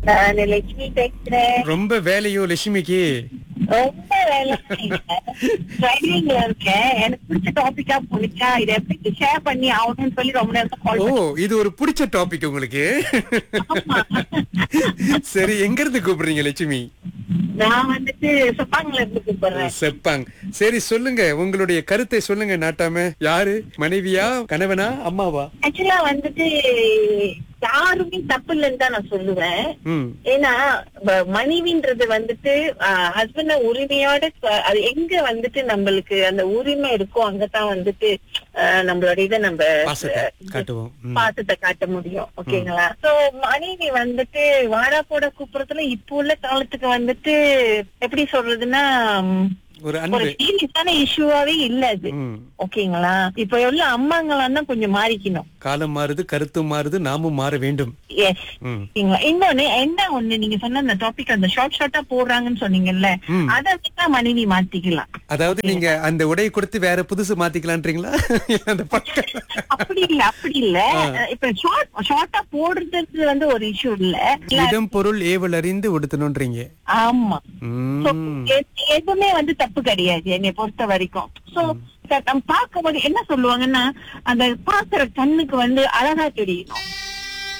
நான் லட்சுமி பேசுறேன் ரொம்ப வேலையோ லட்சுமிக்கு ரொம்ப வேலை ட்ரைனிங்ல இருக்கேன் எனக்கு பிடிச்ச டாபிக்கா போனிச்சா இதை எப்படி ஷேர் பண்ணி ஆகணும்னு சொல்லி ரொம்ப நேரம் கால் ஓ இது ஒரு பிடிச்ச டாபிக் உங்களுக்கு சரி எங்க இருந்து கூப்பிடுறீங்க லட்சுமி நான் வந்துட்டு சொப்பாங்கல இருந்து கூப்பிடுறேன் செப்பாங் சரி சொல்லுங்க உங்களுடைய கருத்தை சொல்லுங்க நாட்டாம யாரு மனைவியா கணவனா அம்மாவா ஆக்சுவலா வந்துட்டு யாருமே தப்பு இல்லைன்னு தான் நான் சொல்லுவேன் ம் ஏன்னா ப- மனைவின்றது வந்துட்டு ஹஸ்பண்ட உரிமையோட ச- அது எங்க வந்துட்டு நம்மளுக்கு அந்த உரிமை இருக்கோ அங்கதான் வந்துட்டு ஆஹ், நம்மளோட இதை நம்ம பாசத்தை காட்டுவோம் ம். பாசத்தை காட்ட முடியும் ஓகேங்களா சோ மனைவி வந்துட்டு வாடா போட கூப்பிடுறதுல இப்போ உள்ள காலத்துக்கு வந்துட்டு எப்படி சொல்றதுன்னா ம், ஒரு ஒரு அன்பு சீரியஸான இஷ்யூவாவே இல்ல அது ம். ஓகேங்களா இப்ப உள்ள அம்மாங்களாம் தான் கொஞ்சம் மாறிக்கணும் காலம் மாறுது கருத்து மாறுது நாமும் மாற வேண்டும் எஸ் ம். ஓகேங்களா இன்னொன்னு என்ன ஒண்ணு நீங்க சொன்ன அந்த டாபிக் அந்த ஷார்ட் ஷார்ட்டா போடுறாங்கன்னு சொன்னீங்கல்ல ம். அதை வச்சுதான் மனைவி மாத்திக்கலாம் அதாவது நீங்க அந்த உடை கொடுத்து வேற புதுசு மாத்திக்கலான்றீங்களா இல்ல அந்த பக்கம் அப்படி இல்ல அப்படி இல்ல இப்ப ஷார்ட் ஷார்ட்டா போடுறது வந்து ஒரு இஷ்யூ இல்ல இடம் பொருள் ஏவல் அறிந்து உடுத்தணும்ன்றீங்க ஆமா So, ம். எ- எதுவுமே வந்து தப்பு கிடையாது என்னை பொறுத்த வரைக்கும் சோ நம்ம பார்க்கும்போது என்ன சொல்லுவாங்கன்னா அந்த பாக்குற கண்ணுக்கு வந்து அழகா தெரியணும்